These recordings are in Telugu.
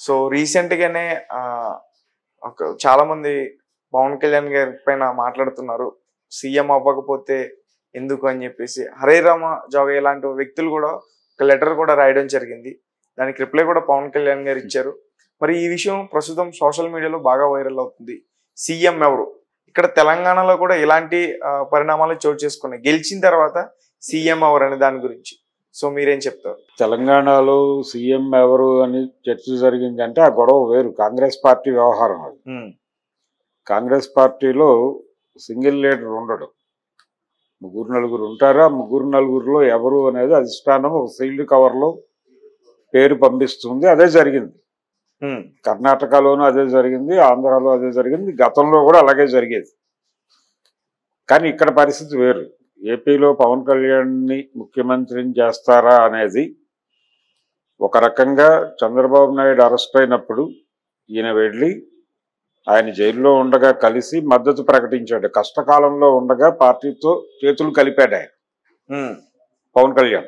సో రీసెంట్ గానే ఆ, ఒక చాలా మంది పవన్ కళ్యాణ్ గారి పైన మాట్లాడుతున్నారు సీఎం అవ్వకపోతే ఎందుకు అని చెప్పేసి హరే రామ జోగయ్య లాంటి వ్యక్తులు కూడా ఒక లెటర్ కూడా రాయడం జరిగింది దానికి రిప్లై కూడా పవన్ కళ్యాణ్ గారు ఇచ్చారు మరి ఈ విషయం ప్రస్తుతం సోషల్ మీడియాలో బాగా వైరల్ అవుతుంది సీఎం ఎవరు ఇక్కడ తెలంగాణలో కూడా ఇలాంటి ఆ, పరిణామాలు చోటు చేసుకున్నాయి గెలిచిన తర్వాత సీఎం ఎవరు అనే దాని గురించి సో మీరేం చెప్తారు తెలంగాణలో సీఎం ఎవరు అని చర్చ జరిగిందంటే ఆ గొడవ వేరు కాంగ్రెస్ పార్టీ వ్యవహారం అది కాంగ్రెస్ పార్టీలో సింగిల్ లీడర్ ఉండడు ముగ్గురు నలుగురు ఉంటారా ముగ్గురు నలుగురిలో ఎవరు అనేది అధిష్టానం ఒక సీల్డ్ కవర్లో పేరు పంపిస్తుంది అదే జరిగింది ఉమ్, కర్ణాటకలోనూ అదే జరిగింది ఆంధ్రాలో అదే జరిగింది గతంలో కూడా అలాగే జరిగేది కానీ ఇక్కడ పరిస్థితి వేరు ఏపీలో పవన్ కళ్యాణ్ని ముఖ్యమంత్రిని చేస్తారా అనేది ఒక రకంగా చంద్రబాబు నాయుడు అరెస్ట్ అయినప్పుడు ఈయన వెళ్ళి ఆయన జైల్లో ఉండగా కలిసి మద్దతు ప్రకటించాడు కష్టకాలంలో ఉండగా పార్టీతో చేతులు కలిపాడు ఆయన ఉమ్, పవన్ కళ్యాణ్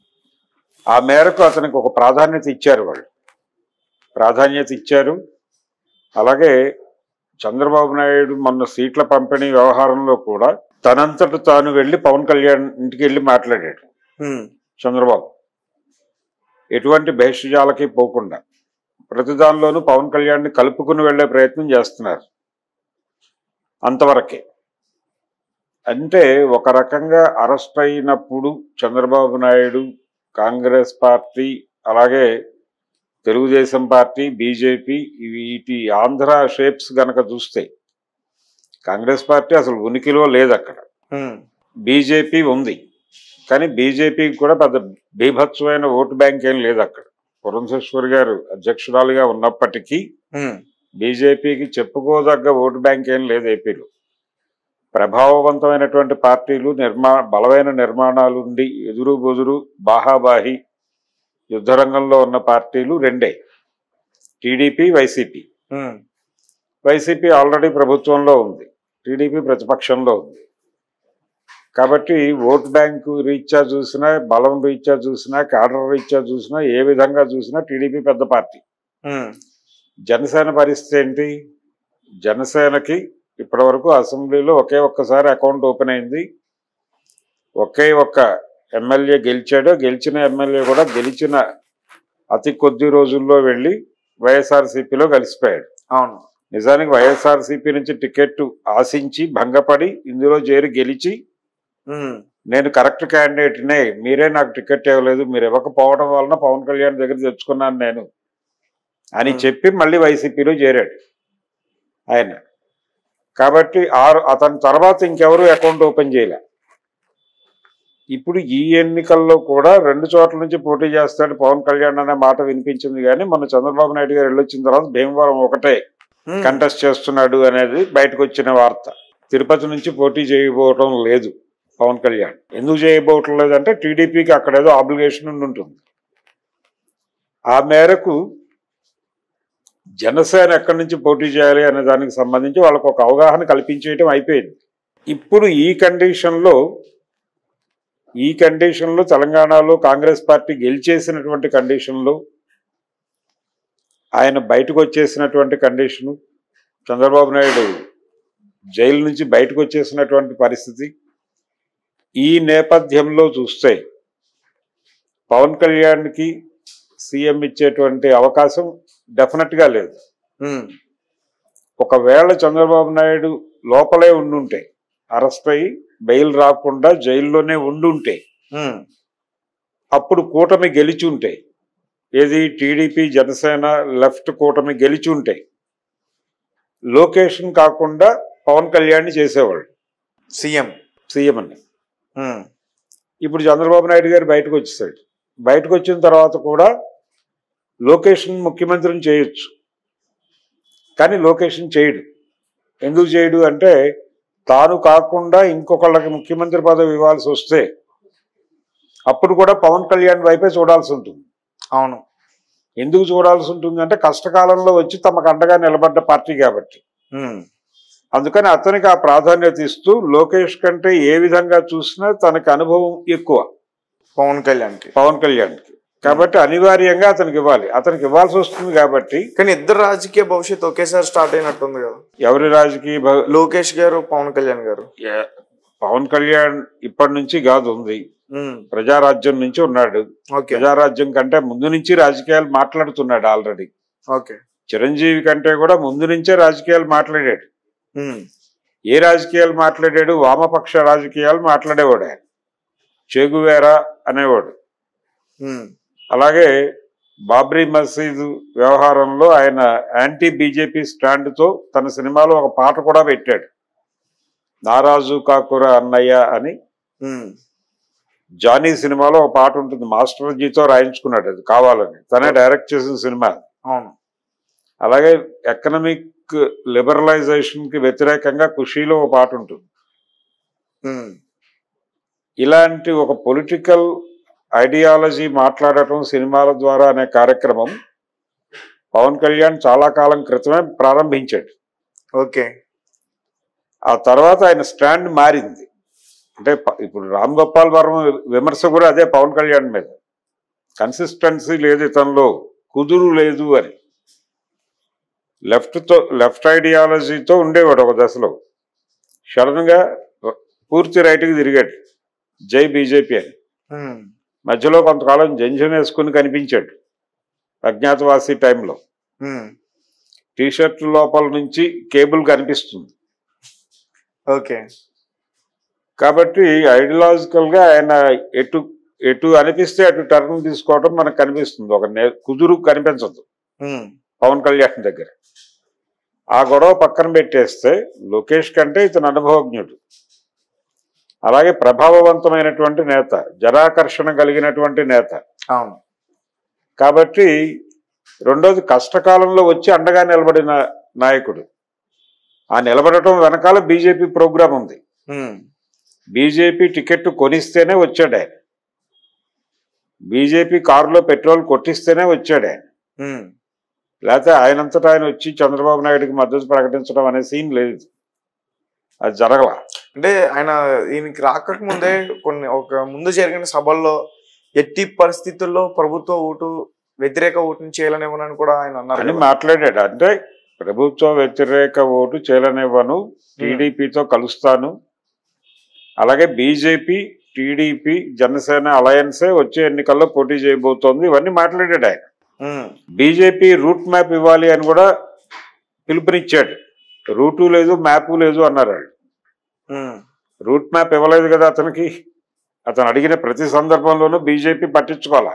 ఆ మేరకు అతనికి ఒక ప్రాధాన్యత ఇచ్చారు వాళ్ళు ప్రాధాన్యత ఇచ్చారు అలాగే చంద్రబాబు నాయుడు మొన్న సీట్ల పంపిణీ వ్యవహారంలో కూడా తనంతట తాను వెళ్ళి పవన్ కళ్యాణ్ ఇంటికి వెళ్ళి మాట్లాడాడు ఉమ్, చంద్రబాబు ఎటువంటి భేషజాలకి పోకుండా ప్రతి దానిలోనూ పవన్ కళ్యాణ్ని కలుపుకుని వెళ్ళే ప్రయత్నం చేస్తున్నారు అంతవరకే అంటే ఒక రకంగా అరెస్ట్ అయినప్పుడు చంద్రబాబు నాయుడు కాంగ్రెస్ పార్టీ అలాగే తెలుగుదేశం పార్టీ బీజేపీ వీటి ఆంధ్ర షేప్స్ గనక చూస్తే కాంగ్రెస్ పార్టీ అసలు ఉనికిలో లేదు అక్కడ ఉమ్, బీజేపీ ఉంది కానీ బీజేపీకి కూడా పెద్ద బీభత్సమైన ఓటు బ్యాంక్ ఏం లేదు అక్కడ పురంధేశ్వరి గారు అధ్యక్షురాలుగా ఉన్నప్పటికీ ఉమ్, బీజేపీకి చెప్పుకోదగ్గ ఓటు బ్యాంక్ ఏం లేదు ఏపీలో ప్రభావవంతమైనటువంటి పార్టీలు నిర్మా బలమైన నిర్మాణాలు ఉండి ఎదురు బొదురు బాహాబాహి యుద్ధరంగంలో ఉన్న పార్టీలు రెండే TDP YCP um, YCP already ప్రభుత్వంలో ఉంది టీడీపీ ప్రతిపక్షంలో ఉంది కాబట్టి ఓట్ బ్యాంకు రీత్యా చూసినా బలం రీత్యా చూసినా క్యాడర్ రీత్యా చూసినా ఏ విధంగా చూసినా టీడీపీ పెద్ద పార్టీ ఉమ్, జనసేన పరిస్థితి ఏంటి జనసేనకి ఇప్పటివరకు అసెంబ్లీలో ఒకే ఒక్కసారి అకౌంట్ ఓపెన్ అయింది ఒకే ఒక్క ఎమ్మెల్యే గెలిచాడు గెలిచిన ఎమ్మెల్యే కూడా గెలిచిన అతి కొద్ది రోజుల్లో వెళ్ళి వైఎస్ఆర్సీపీలో కలిసిపోయాడు అవును నిజానికి వైఎస్ఆర్సీపీ నుంచి టికెట్ ఆశించి భంగపడి ఇందులో చేరి గెలిచి ఉమ్, నేను కరెక్ట్ క్యాండిడేట్నే మీరే నాకు టికెట్ ఇవ్వలేదు మీరు ఇవ్వకపోవడం వలన పవన్ కళ్యాణ్ దగ్గర తెచ్చుకున్నాను నేను అని Hmm. చెప్పి మళ్ళీ వైసీపీలో చేరాడు ఆయన కాబట్టి ఆరు అతని తర్వాత ఇంకెవరు అకౌంట్ ఓపెన్ చేయలే ఇప్పుడు ఈ ఎన్నికల్లో కూడా రెండు చోట్ల నుంచి పోటీ చేస్తాడు పవన్ కళ్యాణ్ అనే మాట వినిపించింది కానీ మన చంద్రబాబు నాయుడు గారు వెళ్ళొచ్చిన తర్వాత భీమవరం ఒకటే ఉమ్, కంటెస్ట్ చేస్తున్నాడు అనేది బయటకు వచ్చిన వార్త తిరుపతి నుంచి పోటీ చేయబోవటం లేదు పవన్ కళ్యాణ్ ఎందుకు చేయబోవటం లేదంటే టీడీపీకి అక్కడ ఏదో ఆబ్లిగేషన్ ఉండి ఉంటుంది ఆ మేరకు జనసేన ఎక్కడి నుంచి పోటీ చేయాలి అనే దానికి సంబంధించి వాళ్ళకు ఒక అవగాహన కల్పించేయటం అయిపోయింది ఇప్పుడు ఈ కండిషన్లో ఈ కండిషన్లో తెలంగాణలో కాంగ్రెస్ పార్టీ గెలిచేసినటువంటి కండిషన్లో ఆయన బయటకు వచ్చేసినటువంటి కండిషను చంద్రబాబు నాయుడు జైలు నుంచి బయటకు వచ్చేసినటువంటి పరిస్థితి ఈ నేపథ్యంలో చూస్తే పవన్ కళ్యాణ్కి సీఎం ఇచ్చేటువంటి అవకాశం డెఫినెట్గా లేదు ఉమ్, ఒకవేళ చంద్రబాబు నాయుడు లోపలే ఉండుంటే అరెస్ట్ అయ్యి బెయిల్ రాకుండా జైల్లోనే ఉండుంటే ఉమ్, అప్పుడు కూటమి గెలిచి ఉంటే ఏది టీడీపీ జనసేన లెఫ్ట్ కూటమి గెలిచి ఉంటే లోకేషన్ కాకుండా పవన్ కళ్యాణ్ చేసేవాళ్ళు సీఎం సీఎం అని ఉమ్, ఇప్పుడు చంద్రబాబు నాయుడు గారు బయటకు వచ్చేసాడు బయటకు వచ్చిన తర్వాత కూడా లోకేషన్ ముఖ్యమంత్రిని చేయొచ్చు కానీ లోకేషన్ చేయడు ఎందుకు చేయడు అంటే తాను కాకుండా ఇంకొకళ్ళకి ముఖ్యమంత్రి పదవి ఇవ్వాల్సి వస్తే అప్పుడు కూడా పవన్ కళ్యాణ్ వైపే చూడాల్సి ఉంటుంది అవును ఎందుకు చూడాల్సి ఉంటుంది అంటే కష్టకాలంలో వచ్చి తమకు అండగా నిలబడ్డ పార్టీ కాబట్టి ఉమ్, అందుకని అతనికి ఆ ప్రాధాన్యత ఇస్తూ లోకేష్ కంటే ఏ విధంగా చూసినా తనకి అనుభవం ఎక్కువ పవన్ కళ్యాణ్కి పవన్ కళ్యాణ్కి కాబట్టి అనివార్యంగా అతనికి ఇవ్వాలి అతనికి ఇవ్వాల్సి వస్తుంది కాబట్టి కానీ ఇద్దరు రాజకీయ భవిష్యత్తు ఒకేసారి స్టార్ట్ అయినట్టుంది కదా ఎవరి రాజకీయ భ- లోకేష్ గారు పవన్ కళ్యాణ్ గారు ఏ- పవన్ కళ్యాణ్ ఇప్పటి నుంచి కాదు ఉంది ఉమ్, ప్రజారాజ్యం నుంచి ఉన్నాడు ఓకే ప్రజారాజ్యం కంటే ముందు నుంచి రాజకీయాలు మాట్లాడుతున్నాడు ఆల్రెడీ ఓకే చిరంజీవి కంటే కూడా ముందు నుంచే రాజకీయాలు మాట్లాడాడు ఉమ్, ఏ రాజకీయాలు మాట్లాడాడు వామపక్ష రాజకీయాలు మాట్లాడేవాడు ఆయన చేగువేరా అనేవాడు ఉమ్, అలాగే బాబ్రీ మసీదు వ్యవహారంలో ఆయన యాంటీ బీజేపీ స్టాండ్తో తన సినిమాలో ఒక పాట కూడా పెట్టాడు నారాజు కాకుర అన్నయ్య అని ఉమ్, జానీ సినిమాలో ఒక పాట ఉంటుంది మాస్టర్ జీతో రాయించుకున్నాడు అది కావాలని తనే డైరెక్ట్ చేసిన సినిమా అవును అలాగే ఎకనమిక్ లిబరలైజేషన్ కి వ్యతిరేకంగా ఖుషీలో ఒక పాట ఉంటుంది ఉమ్, ఇలాంటి ఒక పొలిటికల్ ఐడియాలజీ మాట్లాడటం సినిమాల ద్వారా అనే కార్యక్రమం పవన్ కళ్యాణ్ చాలా కాలం క్రితమే ప్రారంభించాడు ఓకే ఆ తర్వాత ఆయన స్టాండ్ మారింది అంటే ప- ఇప్పుడు రామ్ గోపాల్ వర్మ విమర్శ కూడా అదే పవన్ కళ్యాణ్ మీద కన్సిస్టెన్సీ లేదు ఇతనిలో కుదురు లేదు అని లెఫ్ట్తో లెఫ్ట్ ఐడియాలజీతో ఉండేవాడు ఒక దశలో సడన్గా పూర్తి రైట్కి తిరిగాడు జై బీజేపీ అని ఉమ్, మధ్యలో కొంతకాలం జంజన్ వేసుకుని కనిపించాడు అజ్ఞాతవాసి టైంలో ఉమ్, టీషర్ట్ లోపల నుంచి కేబుల్ కనిపిస్తుంది ఓకే కాబట్టి ఐడియాలజికల్ గా ఆయన ఎటు ఎటు అనిపిస్తే అటు టర్న్ తీసుకోవడం మనకు కనిపిస్తుంది ఒక నే- కుదురు కనిపించదు ఉమ్, పవన్ కళ్యాణ్ దగ్గర ఆ గొడవ పక్కన పెట్టేస్తే లోకేష్ కంటే ఇతను అనుభవజ్ఞుడు అలాగే ప్రభావవంతమైనటువంటి నేత జనాకర్షణ కలిగినటువంటి నేత అవును కాబట్టి రెండోది కష్టకాలంలో వచ్చి అండగా నిలబడిన నాయకుడు ఆ నిలబడటం వెనకాల బీజేపీ ప్రోగ్రాం ఉంది ఉమ్, బీజేపీ టికెట్ కొనిస్తేనే వచ్చాడు ఆయన బీజేపీ కారులో పెట్రోల్ కొట్టిస్తేనే వచ్చాడు ఆయన ఉమ్, లేకపోతే ఆయనంతటా ఆయన వచ్చి చంద్రబాబు నాయుడుకి మద్దతు ప్రకటించడం అనే సీన్ లేదు అది జరగల అంటే ఆయన ఈయనకి రాకక ముందే కొన్ని ఒక ముందు జరిగిన సభల్లో ఎట్టి పరిస్థితుల్లో ప్రభుత్వ ఓటు వ్యతిరేక ఓటుని చేయాలనివ్వనని కూడా ఆయన అన్నారు అని కదా. మాట్లాడాడు అంటే ప్రభుత్వ వ్యతిరేక ఓటు చేయలనివ్వను టీడీపీతో కలుస్తాను అలాగే బీజేపీ టీడీపీ జనసేన అలయన్సే వచ్చే ఎన్నికల్లో పోటీ చేయబోతోంది ఇవన్నీ మాట్లాడాడు ఆయన ఉమ్, బీజేపీ రూట్ మ్యాప్ ఇవ్వాలి అని కూడా పిలుపునిచ్చాడు రూటు లేదు మ్యాప్ లేదు అన్నారు వాళ్ళు ఉమ్, రూట్ మ్యాప్ ఇవ్వలేదు కదా అతనికి అతను అడిగిన ప్రతి సందర్భంలోనూ బీజేపీ పట్టించుకోవాలా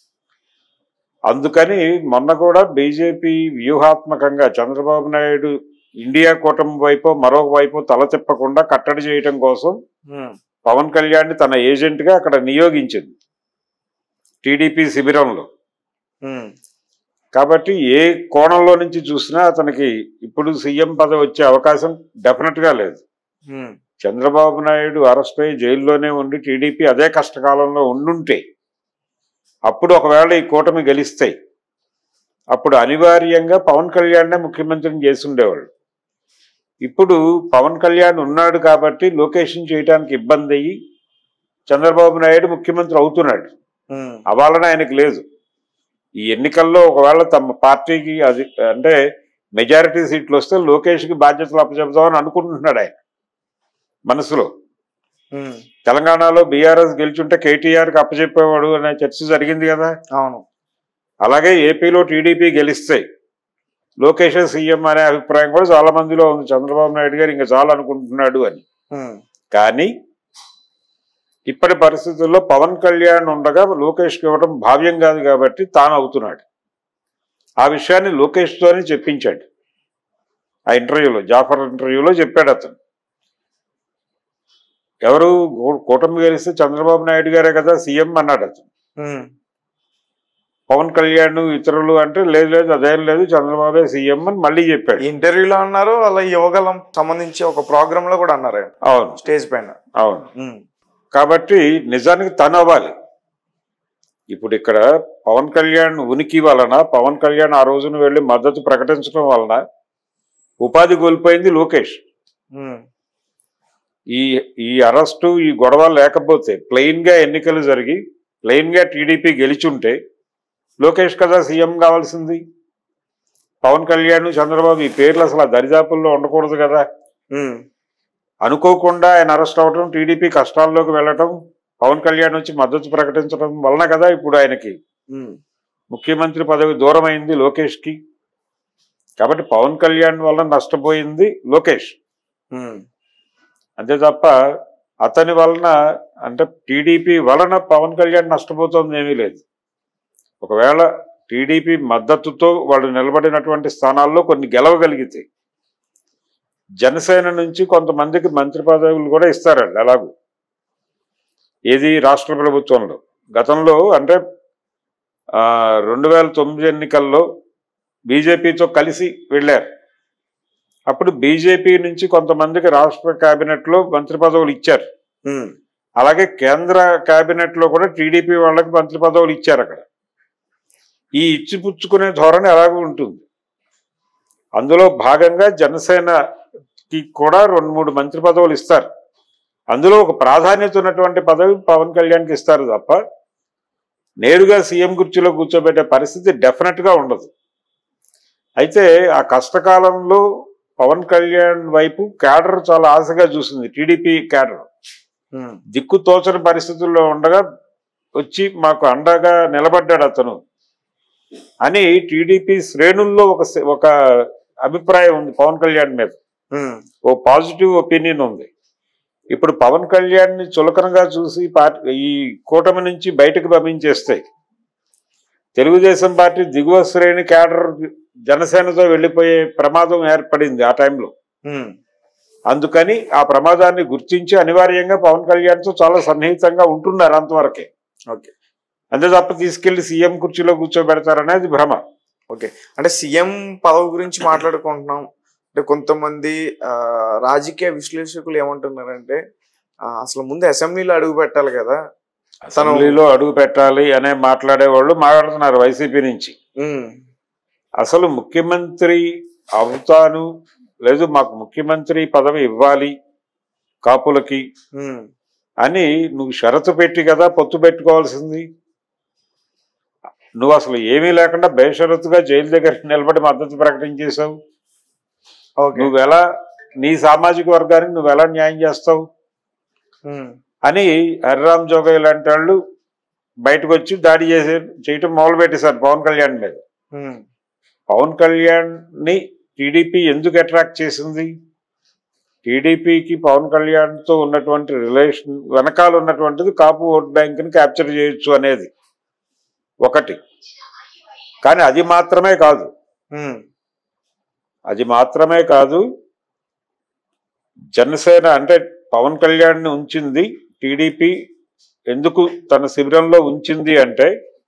అందుకని మొన్న కూడా బీజేపీ వ్యూహాత్మకంగా చంద్రబాబు నాయుడు ఇండియా కూటమి వైపు మరొక వైపు తల తిప్పకుండా కట్టడి చేయటం కోసం ఉమ్, పవన్ కళ్యాణ్ తన ఏజెంట్ గా అక్కడ నియోగించింది టీడీపీ శిబిరంలో ఉమ్, కాబట్టి ఏ కోణంలో నుంచి చూసినా అతనికి ఇప్పుడు సీఎం పదవి వచ్చే అవకాశం డెఫినెట్ గా లేదు ఉమ్, చంద్రబాబు నాయుడు అరెస్ట్ అయ్యి జైల్లోనే ఉండి టీడీపీ అదే కష్టకాలంలో ఉండుంటే అప్పుడు ఒకవేళ ఈ కూటమి గెలిస్తాయి అప్పుడు అనివార్యంగా పవన్ కళ్యాణ్నే ముఖ్యమంత్రిని చేసి ఉండేవాళ్ళు ఇప్పుడు పవన్ కళ్యాణ్ ఉన్నాడు కాబట్టి లొకేషన్ చేయడానికి ఇబ్బంది అయ్యి చంద్రబాబు నాయుడు ముఖ్యమంత్రి అవుతున్నాడు ఉమ్, అవ్వాలని ఆయనకు లేదు ఈ ఎన్నికల్లో ఒకవేళ తమ పార్టీకి అది అంటే మెజారిటీ సీట్లు వస్తే లోకేష్కి బాధ్యతలు అప్పచెప్దామని అనుకుంటున్నాడు ఆయన మనసులో ఉమ్, తెలంగాణలో బీఆర్ఎస్ గెలిచుంటే కేటీఆర్కి అప్పచెప్పేవాడు అనే చర్చ జరిగింది కదా అవును అలాగే ఏపీలో టీడీపీ గెలిస్తాయి లోకేష్ సీఎం అనే అభిప్రాయం కూడా చాలా మందిలో ఉంది చంద్రబాబు నాయుడు గారు ఇంకా చాలా అనుకుంటున్నాడు అని ఉమ్, కానీ ఇప్పటి పరిస్థితుల్లో పవన్ కళ్యాణ్ ఉండగా లోకేష్కి ఇవ్వడం భావ్యం కాదు కాబట్టి తాను అవుతున్నాడు ఆ విషయాన్ని లోకేష్తోనే చెప్పించాడు ఆ ఇంటర్వ్యూలో జాఫర్ ఇంటర్వ్యూలో చెప్పాడు అతను ఎవరు కూ- కూటమి గెలిస్తే చంద్రబాబు నాయుడు గారే కదా సీఎం అన్నాడు అతను ఉమ్, పవన్ కళ్యాణ్ ఇతరులు అంటే లేదు లేదు అదేం లేదు చంద్రబాబే సీఎం అని మళ్ళీ చెప్పాడు ఇంటర్వ్యూలో అన్నారు అలా యువగలం సంబంధించి ఒక ప్రోగ్రామ్ లో కూడా అన్నారు ఆయన అవును స్టేజ్ పైన అవును ఉమ్, కాబట్టి నిజానికి తను అవ్వాలి ఇప్పుడు ఇక్కడ పవన్ కళ్యాణ్ ఉనికి వలన పవన్ కళ్యాణ్ ఆ రోజున వెళ్ళి మద్దతు ప్రకటించడం వలన ఉపాధి కోల్పోయింది లోకేష్ ఉమ్, ఈ ఈ అరెస్టు ఈ గొడవ లేకపోతే ప్లెయిన్ గా ఎన్నికలు జరిగి ప్లెయిన్ గా టీడీపీ గెలిచుంటే లోకేష్ కదా సీఎం కావాల్సింది పవన్ కళ్యాణ్ చంద్రబాబు ఈ పేర్లు అసలు ఆ దరిదాపుల్లో ఉండకూడదు కదా ఉమ్, అనుకోకుండా ఆయన అరెస్ట్ అవటం టీడీపీ కష్టాల్లోకి వెళ్ళటం పవన్ కళ్యాణ్ వచ్చి మద్దతు ప్రకటించడం వలన కదా ఇప్పుడు ఆయనకి ఉమ్, ముఖ్యమంత్రి పదవి దూరమైంది లోకేష్ కి కాబట్టి పవన్ కళ్యాణ్ వలన నష్టపోయింది లోకేష్ ఉమ్, అంతే తప్ప అతని వలన అంటే టీడీపీ వలన పవన్ కళ్యాణ్ నష్టపోతుంది ఏమీ లేదు ఒకవేళ టీడీపీ మద్దతుతో వాళ్ళు నిలబడినటువంటి స్థానాల్లో కొన్ని గెలవగలిగితే జనసేన నుంచి కొంతమందికి మంత్రి పదవులు కూడా ఇస్తారండి అలాగూ ఏది రాష్ట్ర ప్రభుత్వంలో గతంలో అంటే ఆ, రెండు వేల తొమ్మిది ఎన్నికల్లో బీజేపీతో కలిసి వెళ్ళారు అప్పుడు బీజేపీ నుంచి కొంతమందికి రాష్ట్ర కేబినెట్లో మంత్రి పదవులు ఇచ్చారు ఉమ్, అలాగే కేంద్ర కేబినెట్ లో కూడా టీడీపీ వాళ్ళకి మంత్రి పదవులు ఇచ్చారు అక్కడ ఈ ఇచ్చిపుచ్చుకునే ధోరణి అలాగే ఉంటుంది అందులో భాగంగా జనసేనకి కూడా రెండు మూడు మంత్రి పదవులు ఇస్తారు అందులో ఒక ప్రాధాన్యత ఉన్నటువంటి పదవి పవన్ కళ్యాణ్కి ఇస్తారు తప్ప నేరుగా సీఎం కుర్చీలో కూర్చోబెట్టే పరిస్థితి డెఫినెట్ గా ఉండదు అయితే ఆ కష్టకాలంలో పవన్ కళ్యాణ్ వైపు క్యాడర్ చాలా ఆశగా చూసింది టీడీపీ క్యాడర్ ఉమ్, దిక్కు తోచని పరిస్థితుల్లో ఉండగా వచ్చి మాకు అండగా నిలబడ్డాడు అతను అని టీడీపీ శ్రేణుల్లో ఒక స- ఒక అభిప్రాయం ఉంది పవన్ కళ్యాణ్ మీద ఉమ్, ఓ పాజిటివ్ ఒపీనియన్ ఉంది ఇప్పుడు పవన్ కళ్యాణ్ ని చులకనగా చూసి పార్టీ ఈ కూటమి నుంచి బయటకు పంపించేస్తే తెలుగుదేశం పార్టీ దిగువ శ్రేణి క్యాడర్ జనసేనతో వెళ్ళిపోయే ప్రమాదం ఏర్పడింది ఆ టైంలో ఉమ్, అందుకని ఆ ప్రమాదాన్ని గుర్తించి అనివార్యంగా పవన్ కళ్యాణ్తో చాలా సన్నిహితంగా ఉంటున్నారు అంతవరకే ఓకే అంతే తప్ప తీసుకెళ్లి సీఎం కుర్చీలో కూర్చోబెడతారనేది భ్రమ ఓకే అంటే సీఎం పదవి గురించి మాట్లాడుకుంటున్నాం అంటే కొంతమంది ఆ, రాజకీయ విశ్లేషకులు ఏమంటున్నారంటే ఆ, అసలు ముందు అసెంబ్లీలో అడుగు పెట్టాలి కదా తను అసెంబ్లీలో అడుగు పెట్టాలి అనే మాట్లాడే వాళ్ళు మాట్లాడుతున్నారు వైసీపీ నుంచి ఉమ్, అసలు ముఖ్యమంత్రి అవుతాను లేదు మాకు ముఖ్యమంత్రి పదవి ఇవ్వాలి కాపులకి ఉమ్, అని నువ్వు షరతు పెట్టి కదా పొత్తు పెట్టుకోవాల్సింది నువ్వు అసలు ఏమీ లేకుండా బేషరతుగా జైలు దగ్గర నిలబడి మద్దతు ప్రకటించేశావు ఓకే నువ్వు ఎలా నీ సామాజిక వర్గానికి నువ్వు ఎలా న్యాయం చేస్తావు ఉమ్, అని హరిరామ్ జోగయ్య లాంటి వాళ్ళు బయటకు వచ్చి దాడి చేసే చేయటం మొదలు పెట్టేశారు పవన్ కళ్యాణ్ మీద ఉమ్, పవన్ కళ్యాణ్ ని టీడీపీ ఎందుకు అట్రాక్ట్ చేసింది టీడీపీకి పవన్ కళ్యాణ్ తో ఉన్నటువంటి రిలేషన్ వెనకాల ఉన్నటువంటిది కాపు ఓట్ బ్యాంక్ ని క్యాప్చర్ చేయొచ్చు అనేది ఒకటి కానీ అది మాత్రమే కాదు ఉమ్, అది మాత్రమే కాదు జనసేన అంటే పవన్ కళ్యాణ్ ని ఉంచింది టీడీపీ ఎందుకు తన శిబిరంలో ఉంచింది అంటే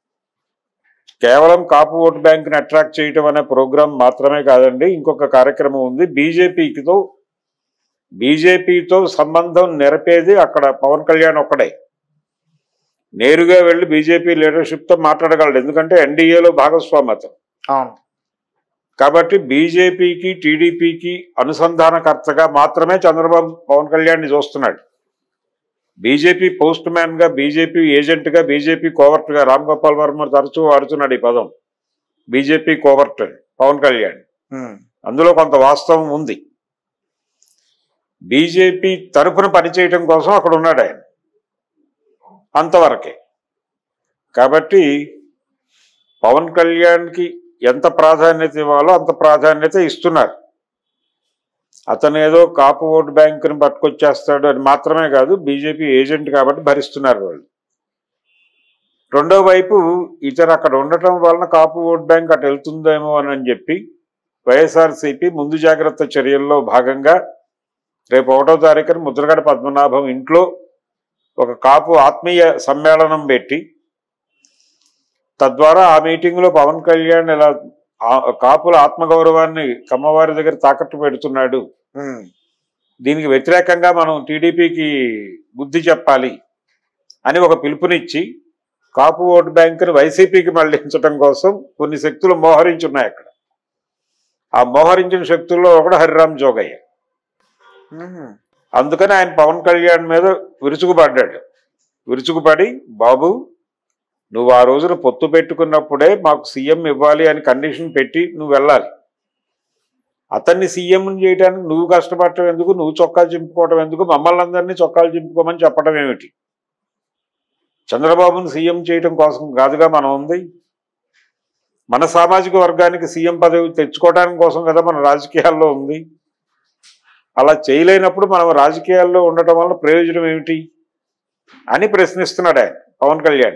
కేవలం కాపు ఓట్ బ్యాంక్ ని అట్రాక్ట్ చేయటం అనే ప్రోగ్రాం మాత్రమే కాదండి ఇంకొక కార్యక్రమం ఉంది బీజేపీతో బీజేపీతో సంబంధం నెరపేది అక్కడ పవన్ కళ్యాణ్ ఒక్కడే నేరుగా వెళ్ళి బీజేపీ లీడర్షిప్ తో మాట్లాడగలడు ఎందుకంటే ఎన్డీఏలో భాగస్వామ్యత అవును కాబట్టి బీజేపీకి టీడీపీకి అనుసంధానకర్తగా మాత్రమే చంద్రబాబు పవన్ కళ్యాణ్ ని చూస్తున్నాడు బీజేపీ పోస్ట్ మ్యాన్ గా బీజేపీ ఏజెంట్ గా బీజేపీ కోవర్ట్ గా రామ్ గోపాల్ వర్మ తరచూ వాడుతున్నాడు ఈ పదం బీజేపీ కోవర్ట్ అని పవన్ కళ్యాణ్ ఉమ్, అందులో కొంత వాస్తవం ఉంది బీజేపీ తరఫున పనిచేయటం కోసం అక్కడ ఉన్నాడు ఆయన అంతవరకే కాబట్టి పవన్ కళ్యాణ్కి ఎంత ప్రాధాన్యత ఇవ్వాలో అంత ప్రాధాన్యత ఇస్తున్నారు అతను ఏదో కాపు ఓటు బ్యాంకుని పట్టుకొచ్చేస్తాడు అని మాత్రమే కాదు బీజేపీ ఏజెంట్ కాబట్టి భరిస్తున్నారు వాళ్ళు రెండో వైపు ఇతను అక్కడ ఉండటం వలన కాపు ఓట్ బ్యాంక్ అటు వెళ్తుందేమో అని అని చెప్పి వైఎస్ఆర్సీపీ ముందు జాగ్రత్త చర్యల్లో భాగంగా రేపు ఒకటో తారీఖున ముద్రగడ పద్మనాభం ఇంట్లో ఒక కాపు ఆత్మీయ సమ్మేళనం పెట్టి తద్వారా ఆ మీటింగ్ లో పవన్ కళ్యాణ్ ఇలా ఆ- కాపుల ఆత్మగౌరవాన్ని కమ్మవారి దగ్గర తాకట్టు పెడుతున్నాడు ఉమ్, దీనికి వ్యతిరేకంగా మనం టీడీపీకి బుద్ధి చెప్పాలి అని ఒక పిలుపునిచ్చి కాపు ఓటు బ్యాంకుని వైసీపీకి మళ్లించడం కోసం కొన్ని శక్తులు మోహరించున్నాయి అక్కడ ఆ మోహరించిన శక్తుల్లో ఒకడు హరిరామ్ జోగయ్య ఉమ్, అందుకని ఆయన పవన్ కళ్యాణ్ మీద విరుచుకుపడ్డాడు విరుచుకుపడి బాబు నువ్వు ఆ రోజున పొత్తు పెట్టుకున్నప్పుడే మాకు సీఎం ఇవ్వాలి అని కండిషన్ పెట్టి నువ్వు వెళ్ళాలి అతన్ని సీఎం చేయడానికి నువ్వు కష్టపడటం ఎందుకు నువ్వు చొక్కాలు చింపుకోవటం ఎందుకు మమ్మల్ని అందరినీ చొక్కాలు చింపుకోమని చెప్పడం ఏమిటి చంద్రబాబును సీఎం చేయటం కోసం కాదుగా మనం ఉంది మన సామాజిక వర్గానికి సీఎం పదవి తెచ్చుకోవడానికి కోసం కదా మన రాజకీయాల్లో ఉంది అలా చేయలేనప్పుడు మనం రాజకీయాల్లో ఉండటం వల్ల ప్రయోజనం ఏమిటి అని ప్రశ్నిస్తున్నాడు ఆయన పవన్ కళ్యాణ్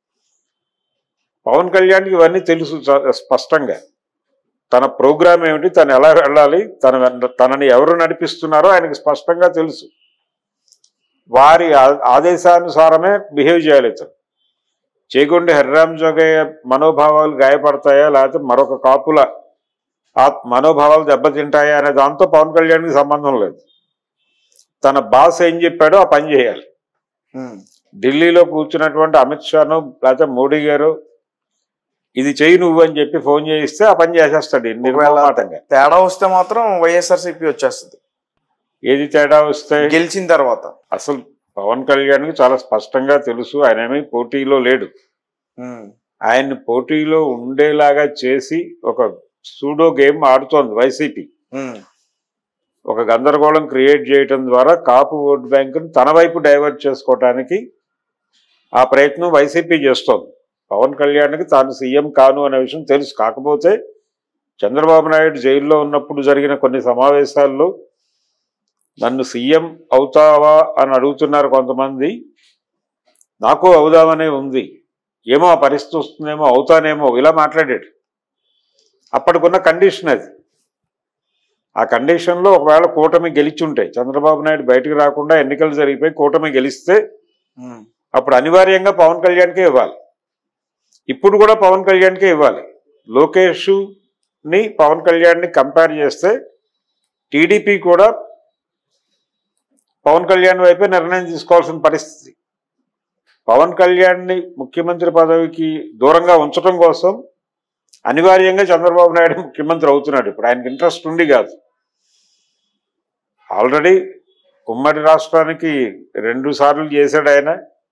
పవన్ కళ్యాణ్కి ఇవన్నీ తెలుసు చ- స్పష్టంగా తన ప్రోగ్రామ్ ఏమిటి తను ఎలా వెళ్ళాలి తన వెంట- తనని ఎవరు నడిపిస్తున్నారో ఆయనకి స్పష్టంగా తెలుసు వారి ఆ- ఆదేశానుసారమే బిహేవ్ చేయాలి ఇతను చేగొండి హరిరామ్ జోగయ్య మనోభావాలు గాయపడతాయా లేకపోతే మరొక కాపుల ఆ మనోభావాలు దెబ్బతింటాయా అనే దాంతో పవన్ కళ్యాణ్కి సంబంధం లేదు తన బాస్ ఏం చెప్పాడో ఆ పని చేయాలి ఉమ్, ఢిల్లీలో కూర్చున్నటువంటి అమిత్ షాను లేకపోతే మోడీ గారు ఇది చెయ్యి నువ్వు అని చెప్పి ఫోన్ చేయిస్తే ఆ పని చేసేస్తాడు ఈ నిర్మమాటంగా తేడా వస్తే మాత్రం వైఎస్ఆర్సీపీ వచ్చేస్తుంది ఏది తేడా వస్తే గెలిచిన తర్వాత అసలు పవన్ కళ్యాణ్కి చాలా స్పష్టంగా తెలుసు ఆయన ఏమీ పోటీలో లేడు ఉమ్, ఆయన్ని పోటీలో ఉండేలాగా చేసి ఒక సూడో గేమ్ ఆడుతోంది వైసీపీ ఉమ్, ఒక గందరగోళం క్రియేట్ చేయటం ద్వారా కాపు ఓట్ బ్యాంకును తన వైపు డైవర్ట్ చేసుకోవటానికి ఆ ప్రయత్నం వైసీపీ చేస్తోంది పవన్ కళ్యాణ్కి తాను సీఎం కాను అనే విషయం తెలుసు కాకపోతే చంద్రబాబు నాయుడు జైల్లో ఉన్నప్పుడు జరిగిన కొన్ని సమావేశాల్లో నన్ను సీఎం అవుతావా అని అడుగుతున్నారు కొంతమంది నాకు అవుదామనే ఉంది ఏమో ఆ పరిస్థితి వస్తుందేమో అవుతానేమో ఇలా మాట్లాడాడు అప్పటికున్న కండిషన్ అది ఆ కండిషన్లో ఒకవేళ కూటమి గెలిచుంటే చంద్రబాబు నాయుడు బయటకు రాకుండా ఎన్నికలు జరిగిపోయి కూటమి గెలిస్తే ఉమ్, అప్పుడు అనివార్యంగా పవన్ కళ్యాణ్కే ఇవ్వాలి ఇప్పుడు కూడా పవన్ కళ్యాణ్కే ఇవ్వాలి లోకేష్ ని పవన్ కళ్యాణ్ని కంపేర్ చేస్తే టీడీపీ కూడా పవన్ కళ్యాణ్ వైపే నిర్ణయం తీసుకోవాల్సిన పరిస్థితి పవన్ కళ్యాణ్ని ముఖ్యమంత్రి పదవికి దూరంగా ఉంచడం కోసం అనివార్యంగా చంద్రబాబు నాయుడు ముఖ్యమంత్రి అవుతున్నాడు ఇప్పుడు ఆయనకి ఇంట్రెస్ట్ ఉండి కాదు ఆల్రెడీ ఉమ్మడి రాష్ట్రానికి రెండు సార్లు చేశాడు ఆయన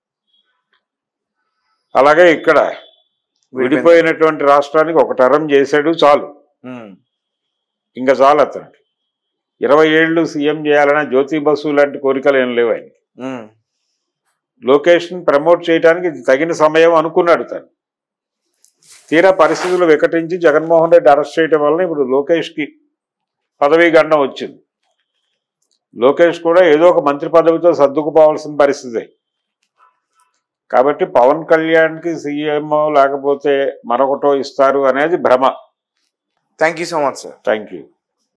అలాగే ఇక్కడ విడిపోయినటువంటి రాష్ట్రానికి ఒక టర్మ్ చేశాడు చాలు ఉమ్, ఇంకా చాలు అతనికి ఇరవై ఏళ్ళు సీఎం చేయాలన్న జ్యోతి బస్సు లాంటి కోరికలు ఏం లేవు ఆయన ఉమ్, లోకేష్ని ప్రమోట్ చేయడానికి ఇది తగిన సమయం అనుకున్నాడు తను తీరా పరిస్థితులు వికటించి జగన్మోహన్ రెడ్డి అరెస్ట్ చేయడం వలన ఇప్పుడు లోకేష్కి పదవీ గండం వచ్చింది లోకేష్ కూడా ఏదో ఒక మంత్రి పదవితో సర్దుకుపోవాల్సిన పరిస్థితి కాబట్టి పవన్ కళ్యాణ్కి సీఎం లేకపోతే మరొకటో ఇస్తారు అనేది భ్రమ thank you so much sir thank you